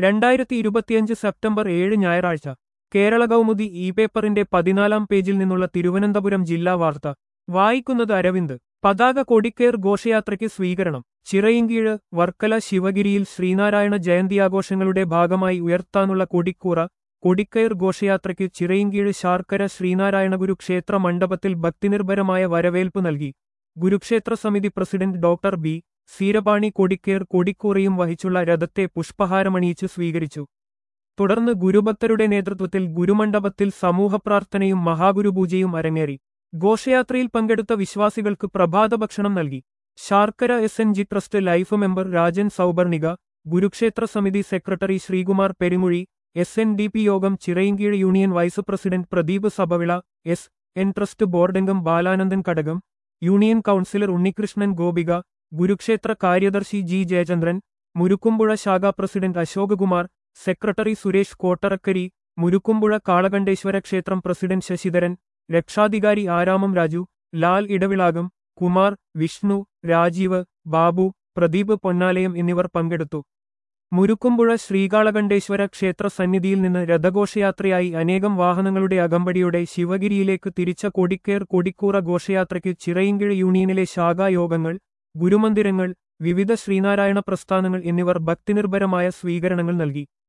രണ്ടായിരത്തി ഇരുപത്തിയഞ്ച് സെപ്റ്റംബർ ഏഴ് ഞായറാഴ്ച കേരള കൗമുദി ഇ പേപ്പറിന്റെ പതിനാലാം പേജിൽ നിന്നുള്ള തിരുവനന്തപുരം ജില്ലാ വാർത്ത വായിക്കുന്നത് അരവിന്ദ് പതാക കൊടിക്കേർ ഘോഷയാത്രയ്ക്ക് സ്വീകരണം ചിറയിൻകീഴ് വർക്കല ശിവഗിരിയിൽ ശ്രീനാരായണ ജയന്തിയാഘോഷങ്ങളുടെ ഭാഗമായി ഉയർത്താനുള്ള കൊടിക്കൂറ കൊടിക്കയർ ഘോഷയാത്രയ്ക്ക് ചിറയിൻകീഴ് ശാർക്കര ശ്രീനാരായണഗുരു ക്ഷേത്ര മണ്ഡപത്തിൽ ഭക്തിനിർഭരമായ വരവേൽപ്പ് നൽകി ഗുരുക്ഷേത്ര സമിതി പ്രസിഡന്റ് ഡോക്ടർ ബി സീരപാണി കൊടിക്കേർ കൊടിക്കൂറയും വഹിച്ചുള്ള രഥത്തെ പുഷ്പഹാരമണിയിച്ച് സ്വീകരിച്ചു തുടർന്ന് ഗുരുഭക്തരുടെ നേതൃത്വത്തിൽ ഗുരുമണ്ഡപത്തിൽ സമൂഹപ്രാർത്ഥനയും മഹാഗുരുപൂജയും അരങ്ങേറി ഘോഷയാത്രയിൽ പങ്കെടുത്ത വിശ്വാസികൾക്ക് പ്രഭാത ഭക്ഷണം നൽകി Sarkara S N G trust life member Rajan Saubarnika Gurukshetra സമിതി secretary Sreekumar Perumuzhi S N D P യോഗം Chirayinkeezhu union vice president Pradeep Sabhavila S N trust ബോർഡംഗം ബാലാനന്ദൻ കടകം യൂണിയൻ കൗൺസിലർ ഉണ്ണികൃഷ്ണൻ ഗോപിക ഗുരുക്ഷേത്ര കാര്യദർശി ജി ജയചന്ദ്രൻ മുരുക്കുമ്പുഴ ശാഖാ പ്രസിഡന്റ് അശോകകുമാർ സെക്രട്ടറി സുരേഷ് കോട്ടറക്കരി മുരുക്കുമ്പുഴ കാളകണ്ഠേശ്വര ക്ഷേത്രം പ്രസിഡന്റ് ശശിധരൻ രക്ഷാധികാരി ആരാമം രാജു ലാൽ ഇടവിളാകം കുമാർ വിഷ്ണു രാജീവ് ബാബു പ്രദീപ് പൊന്നാലയം എന്നിവർ പങ്കെടുത്തു മുരുക്കുമ്പുഴ ശ്രീകാളകണ്ഠേശ്വര ക്ഷേത്ര സന്നിധിയിൽ നിന്ന് രഥഘോഷയാത്രയായി അനേകം വാഹനങ്ങളുടെ അകമ്പടിയോടെ ശിവഗിരിയിലേക്ക് തിരിച്ച കൊടിക്കേർ കൊടിക്കൂറ ഘോഷയാത്രയ്ക്ക് ചിറയിൻകിഴ് യൂണിയനിലെ ശാഖായോഗങ്ങൾ ഗുരുമന്ദിരങ്ങൾ വിവിധ ശ്രീനാരായണ പ്രസ്ഥാനങ്ങൾ എന്നിവർ ഭക്തിനിർഭരമായ സ്വീകരണങ്ങൾ നൽകി